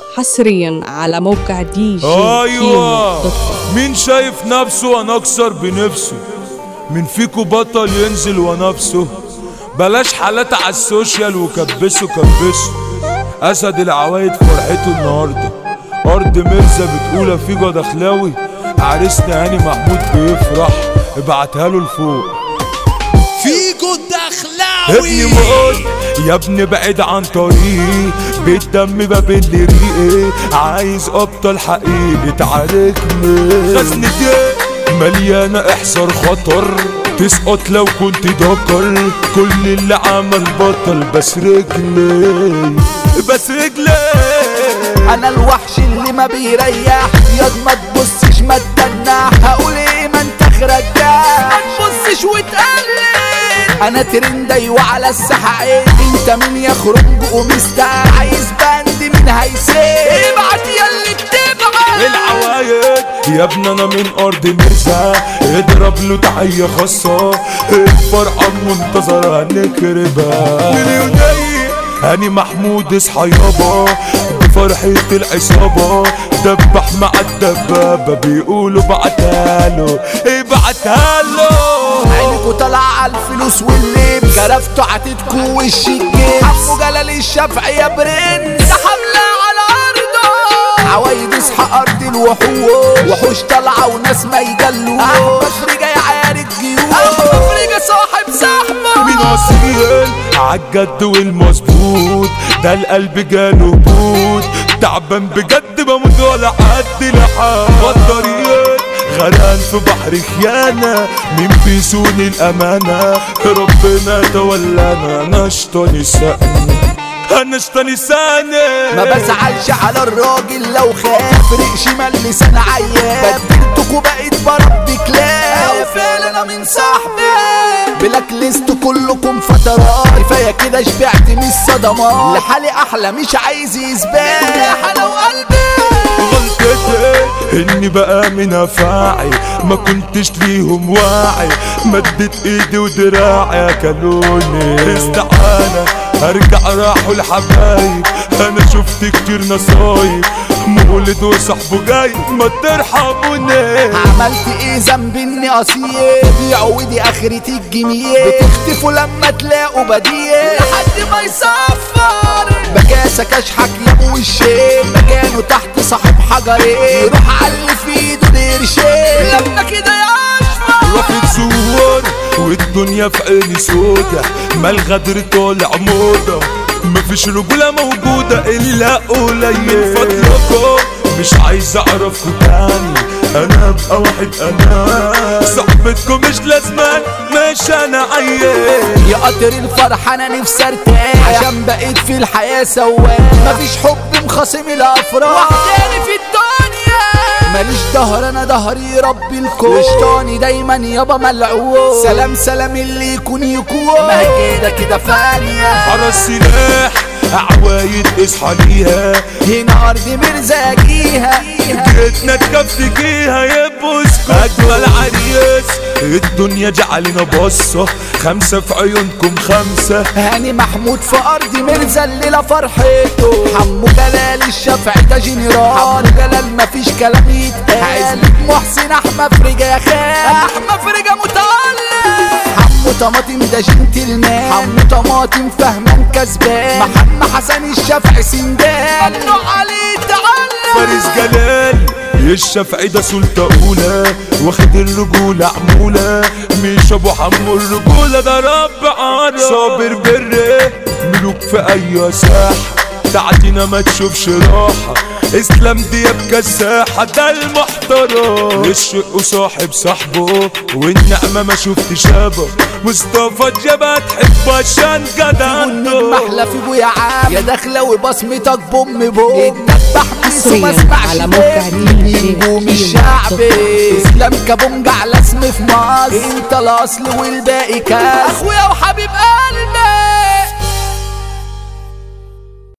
حصريا على موقع دي جي ايوه كيمو دوت كوم. مين شايف نفسه وانا اكسر بنفسه مين فيكو بطل ينزل ونفسه بلاش حالات على السوشيال وكبسوا كبسوا اسد العوايد فرحته النهارده ارض مرزا بتقول فيجو دخلاوي عريسنا هاني محمود بيفرح ابعتها له لفوق فيجو ابني الدخلاوي موت يا ابني بعيد عن طريقي بالدم باب اللي ريقي عايز ابطل حقيقي تعاركني خزنتي مليانة احذر خطر تسقط لو كنت ذكر كل اللي عمل بطل بس رجلي بس رجلي انا الوحش اللي ما بيريح ياض ما تبصش ما تدنح هقول ايه ما انت خرجاح ما تبصش وتقلل انا ترندي وعلى الساحه عين انت مين يا خرنج ومستع عايز باند مين هيسيب ابعت ياللي بتبعت العوايد يا ابني انا من ارض مرزا اضرب له تحيه خاصه الفرحه منتظره هنخربها مليونير هاني محمود اصحى يابا بفرحة العصابة دبح مع الدبابة بيقولوا بعتها له ابعتها له عينكوا طالعة على الفلوس واللبس كرفتوا عتتكوا وش الجبس حمو جلال الشافعي يا برنس ده حملة على أرضه عوايد اصحى أرض الوحوش وحوش طالعة وناس ما يجلوش أحمد فريجة يعارك جيوش أحمد فريجة صاحب زحمة مين اصيل عالجد والمظبوط ده القلب جاله بود تعبان بجد بموت ولا حد لحق بطاريات غرقان في بحر خيانة مين بيسوني الأمانة ربنا تولانا نشطني سقني نشطني ساني ما بزعلش على الراجل لو خاف ريق شمال لسان عيان بدلتك وبقيت بربي كلاب او فعلا انا من صاحبي بلاك ليست كلكم فترات كفايه كده شبعت من الصدمات لحالي احلى مش عايز يثبات يا حلو قلبي غلطتي اني بقى من افاعي ما كنتش ليهم واعي مدت ايدي ودراعي اكلوني استعانة ارجع راحوا الحبايب انا شفت كتير نصايب مولد وصاحبه جاي ما ترحموني عملت ايه ذنب اني اصيل بيعوا ودي اخرتي الجميل بتختفوا لما تلاقوا بديل لحد ما يصفر بكاسك اشحك يا ابو الشيخ مكانه تحت صاحب حجرين يروح على اللي في ايده قرشين لما كده يا اشفر واخد صور والدنيا في عيني سودا ما الغدر طالع موضة مفيش رجولة موجودة إلا قليل فضلكم مش عايز أعرفكوا تاني أنا أبقى واحد أنا صاحبتكم مش لازمان مش أنا عيان يا قطر الفرح انا نفسي ارتاح عشان بقيت في الحياة سواق مفيش حب مخاصم الافراح وحداني في الدنيا ماليش ظهر انا ظهري ربي الكون وشطاني دايما يابا ملعون سلام سلام اللي يكون يكون ما هي كده كده فانية حرس سلاح عوايد اصحى ليها هنا ارض مرزاقيها جيتنا تكفتكيها يبوس اجمل عريس الدنيا جعلنا بصة خمسة في عيونكم خمسة هاني محمود في ارض مرزا الليله فرحته حمو جلال الشافعي ده جنرال حمو جلال مفيش كلام يتقال عزمة محسن احمد فرجة يا خال احمد فرجة متألق حمو طماطم ده جنتلمان حمو طماطم فهمان كسبان محمد حسن الشافعي سندان ممنوع عليه تعلق فارس جلال الشافعي ده سلطة أولى واخد الرجولة عمولة مش أبو حمو الرجولة ده رب عرب صابر بره ملوك في أي ساحة تعدينا ما تشوفش راحة اسلام دياب كساحة ده المحترم الشق صاحب صاحبه والنعمة ما شفت شابه مصطفى جابها تحب عشان والنجم احلى جدعنته في ابويا عام يا داخله وبصمتك بوم بوم يتدبح بيس وما حصرياً اسمعش على موقع بيه. دي جي نجوم كيمو الشعب دوت كوم. اسلام كابونجا على اسم في مصر انت الاصل والباقي كاس اخويا وحبيب قلبي